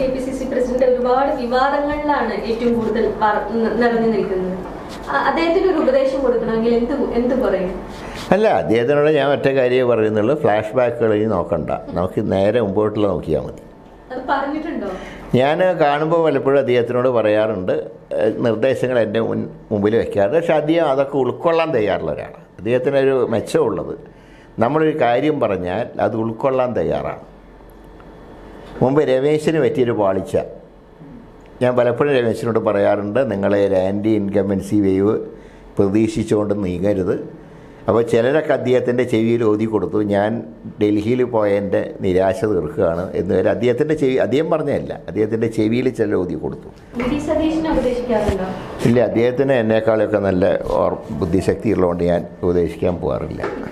K P C C president ഒരുപാട് വിവാദങ്ങളിലാണ് ഏറ്റവും കൂടുതൽ വർ- ന- നിറഞ്ഞു നിൽക്കുന്നത് ആ, അദ്ദേഹത്തിന് ഒരു ഉപദേശം കൊടുക്കണമെങ്കിൽ എന്ത് എന്ത് പറയും അല്ല അദ്ദേഹത്തിനോട് ഞാൻ ഒറ്റ കാര്യമേ പറയുന്നുള്ളൂ ഫ്ലാഷ് ബാക്കുകൾ ഇനി നോക്കണ്ട നമുക്ക് നേരെ മുമ്പോട്ടുള്ള നോക്കിയാൽ മതി അത് പറഞ്ഞിട്ടുണ്ടോ ഞാൻ കാണുമ്പോൾ പലപ്പോഴും അദ്ദേഹത്തിനോട് പറയാറുണ്ട് ഏഹ്, നിർദ്ദേശങ്ങൾ എൻ്റെ മുൻ മുമ്പിൽ വെക്കാറുണ്ട് പക്ഷെ അദ്ദേഹം അതൊക്കെ ഉൾക്കൊള്ളാൻ തയ്യാറുള്ള ഒരാളാണ് അദ്ദേഹത്തിനൊരു മെച്ചമുള്ളത് നമ്മളൊരു കാര്യം പറഞ്ഞാൽ അത് ഉൾക്കൊള്ളാൻ തയ്യാറാണ് മുമ്പ് രമേശിന് പറ്റിയൊരു പാളിച്ച ഞാൻ പലപ്പോഴും രമേശിനോട് പറയാറുണ്ട് നിങ്ങളെ ഒരു ആൻറ്റി ഇൻകമ്പൻസി വേവ് പ്രതീക്ഷിച്ചുകൊണ്ട് നീങ്ങരുത് അപ്പോൾ ചിലരൊക്കെ അദ്ദേഹത്തിൻ്റെ ചെവിയിൽ ഓതി കൊടുത്തു ഞാൻ ഡൽഹിയിൽ പോയതിൻ്റെ നിരാശ തീർക്കുകയാണ് എന്ന് വരെ അദ്ദേഹത്തിൻ്റെ ചെവി അദ്ദേഹം പറഞ്ഞതല്ല അദ്ദേഹത്തിൻ്റെ ചെവിയിൽ ചിലർ ഓതി കൊടുത്തു വി ഡി സതീഷിനെ ഉപദേശിക്കാറുണ്ടോ ഇല്ല അദ്ദേഹത്തിന് എന്നേക്കാളൊക്കെ നല്ല ഓർ ബുദ്ധിശക്തി ഉള്ളതുകൊണ്ട് ഞാൻ ഉപദേശിക്കാൻ പോകാറില്ല